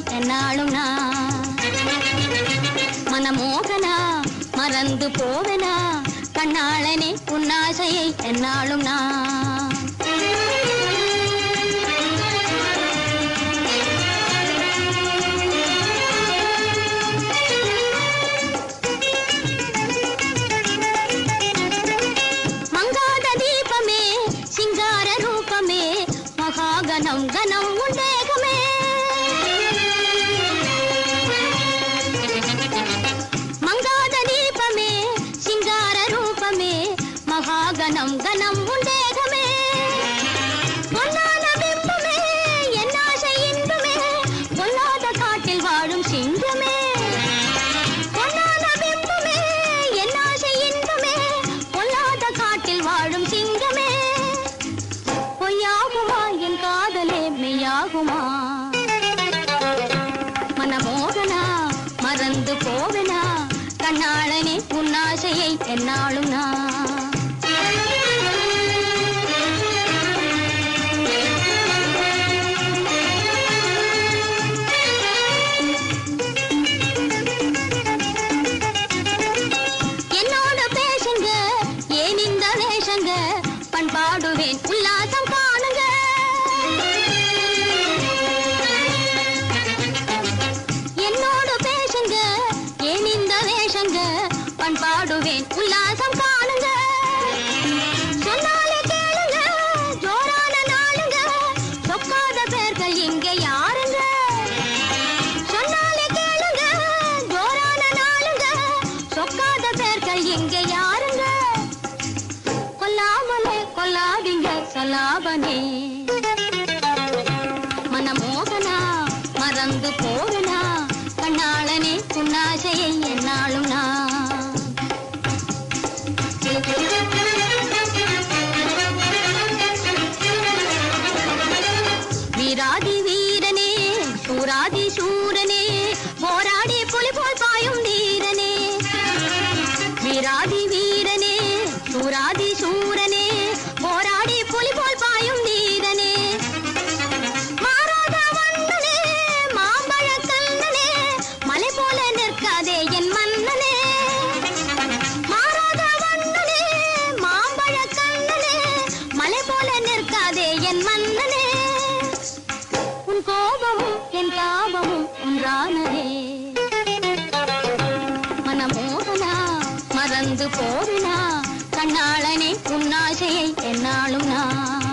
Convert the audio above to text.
என்னாலும் நான் மனமோகனா மறந்து போவனா கண்ணாளனே உன்னாசையை என்னாலும் நான் மங்காத தீபமே சிங்கார ரூபமே மகாகணம் கணம் உண்டேகமே மங்காத தீபமே சிங்கார ரூபமே மகாகணம் கணம் உண்டேகமே பொன்னான பிம்பமே என் ஆசை இன்பமே பொல்லாத காட்டில் வாழும் சிங்கமே பொன்னான பிம்பமே என் ஆசை இன்பமே பொல்லாத காட்டில் வாழும் சிங்கமே பொய்யாகுமா என் காதலே மெய்யாகுமா மனமோகனா மறந்து போவனா கண்ணாளனே உன்னாசையை என்னாலும் நான் என்னோட பேசுங்க ஏன் இந்த வேஷங்க பண்பாடுவேன் உல்லாசம் காணுங்க என்னோட பேசுங்க ஏன் இந்த வேஷங்க பண்பாடுவேன் உல்லாசம் காணுங்க சொன்னாலே கேளுங்க ஜோரான நாளுங்க சொக்காத பேர்கள் இங்க யாருங்க சொன்னாலே கேளுங்க ஜோரான நாளுங்க சொக்காத பேர்கள் இங்க யாருங்க கொல்லாமலே கொல்லாதீங்க சொல்லாபனே மனமோகனா மறந்து போகனா கண்ணாளனே உன்னாசையை என்னாலும் நான் வீராதி வீரனே சூராதி சூரனே போராடி புலி போல் பாயும் வீரனே வீராதி வீரனே சூராதி சூரனே போராடி புலி போல் பாயும் வீரனே மாறாத வண்ணனே மாம்பழ கண்ணனே மலை போல நிற்காதே என் மன்னனே மாறாத வண்ணனே மாம்பழ கண்ணனே மலை போல நிற்காதே என் மன்னனே உன் கோபமும் என் தாபமும் ஒன்றானதே மனமோகனா மறந்து போவினா கண்ணாளனே உன்னாசையை என்னாலும் நான்